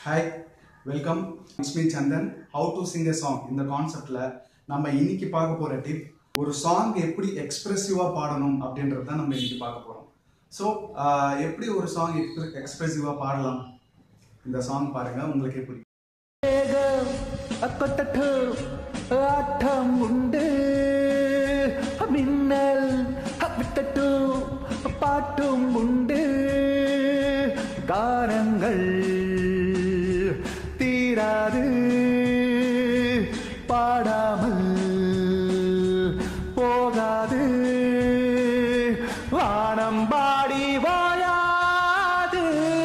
Hi welcome it's me Chandan how to sing a song இந்த கான்செப்ட்ல நம்ம இன்னைக்கு பார்க்க போற டிப் ஒரு சாங் எப்படி எக்ஸ்பிரசிவா பாடணும் அப்படின்றது தான் நம்ம இன்னைக்கு பார்க்க போறோம் ஸோ எப்படி ஒரு சாங் எக்ஸ்பிரசிவா பாடலாம் இந்த சாங் பாருங்க உங்களுக்கு எப்படி வேகம் அக்கொட்டட்டு ஆட்டம் உண்டு மின்னல் விட்டட்டு பாட்டும் உண்டு கானங்கள் தீராது பாடாமல் போகாது வானம் பாடி வாயாது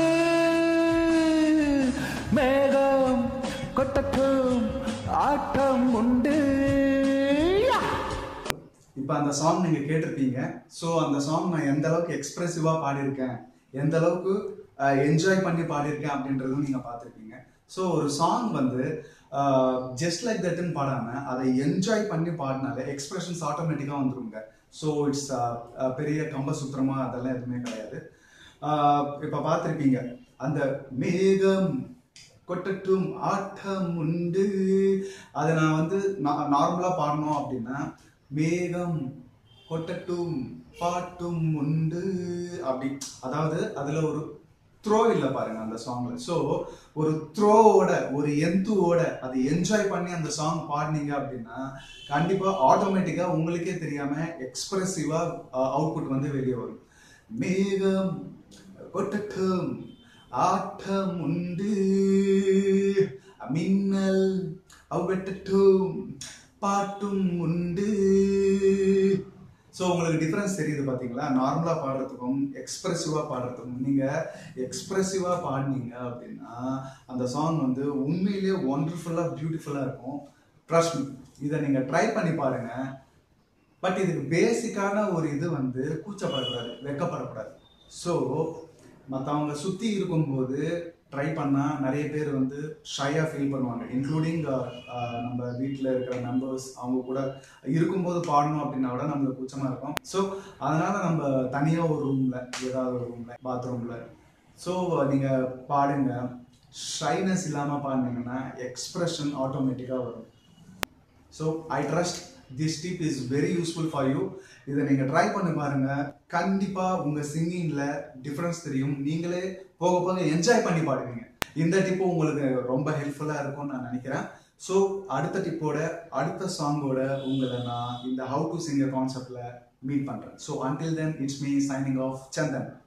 மேகம் கொட்டட்டும் ஆட்டம் உண்டு யா! இப்போ அந்த சாங் நீங்க கேட்டிருப்பீங்க ஸோ அந்த சாங் நான் எந்த அளவுக்கு எக்ஸ்பிரசிவா பாடியிருக்கேன் எந்த அளவுக்கு என்ஜாய் பண்ணி பாடியிருக்கேன் அப்படின்றதும் நீங்க பார்த்துருப்பீங்க ஸோ ஒரு சாங் வந்து ஜஸ்ட் லைக் தட்னு பாடாம அதை என்ஜாய் பண்ணி பாடினாலே எக்ஸ்பிரஷன்ஸ் ஆட்டோமேட்டிக்காக வந்துருங்க ஸோ இட்ஸ் பெரிய கம்ப சுத்திரமா அதெல்லாம் எதுவுமே கிடையாது இப்போ பார்த்துருப்பீங்க அந்த மேகம் கொட்டட்டும் ஆட்டம் உண்டு அதை நான் வந்து நார்மலாக பாடணும் அப்படின்னா மேகம் கொட்டட்டும் பாட்டும் உண்டு அப்படி அதாவது அதில் ஒரு த்ரோ இல்லை பாருங்க அந்த சாங்ல ஸோ ஒரு த்ரோவோட ஒரு எந்துவோட அதை என்ஜாய் பண்ணி அந்த சாங் பாடினீங்க அப்படின்னா கண்டிப்பா ஆட்டோமேட்டிக்கா உங்களுக்கே தெரியாம எக்ஸ்பிரசிவா அவுட்புட் வந்து வெளியே வரும் மேகம் கொட்டட்டும் ஆட்டம் உண்டு மின்னல் அவ்வட்டட்டும் பாட்டும் உண்டு ஸோ உங்களுக்கு டிஃப்ரென்ஸ் தெரியுது பார்த்தீங்களா நார்மலாக பாடுறதுக்கும் எக்ஸ்பிரசிவாக பாடுறதுக்கும் நீங்கள் எக்ஸ்பிரசிவாக பாடினீங்க அப்படின்னா அந்த சாங் வந்து உண்மையிலேயே ஒண்டர்ஃபுல்லாக பியூட்டிஃபுல்லாக இருக்கும் ட்ரஸ்ட் இதை நீங்கள் ட்ரை பண்ணி பாருங்க பட் இதுக்கு பேசிக்கான ஒரு இது வந்து கூச்சப்படக்கூடாது வெக்கப்படக்கூடாது ஸோ மற்றவங்க சுற்றி இருக்கும்போது ட்ரை பண்ணால் நிறைய பேர் வந்து ஷையாக ஃபீல் பண்ணுவாங்க இன்க்ளூடிங் நம்ம வீட்டில் இருக்கிற மெம்பர்ஸ் அவங்க கூட இருக்கும்போது பாடணும் அப்படின்னா கூட நம்மளுக்கு கூச்சமாக இருக்கும் ஸோ அதனால் நம்ம தனியாக ஒரு ரூமில் ஏதாவது ஒரு ரூமில் பாத்ரூமில் ஸோ நீங்கள் பாடுங்க ஷைனஸ் இல்லாமல் பாடினீங்கன்னா எக்ஸ்ப்ரெஷன் ஆட்டோமேட்டிக்காக வரும் so I trust this tip is very useful for you இதை நீங்கள் ட்ரை பண்ணி பாருங்க கண்டிப்பாக உங்கள் சிங்கிங்கில் டிஃப்ரென்ஸ் தெரியும் நீங்களே போக போக என்ஜாய் பண்ணி பாடுவீங்க இந்த டிப்பு உங்களுக்கு ரொம்ப ஹெல்ப்ஃபுல்லாக இருக்கும்னு நான் நினைக்கிறேன் ஸோ அடுத்த டிப்போட அடுத்த சாங்கோட உங்களை நான் இந்த ஹவு டு சிங்கர் கான்செப்டில் மீட் பண்ணுறேன் so until then it's me signing off Chandan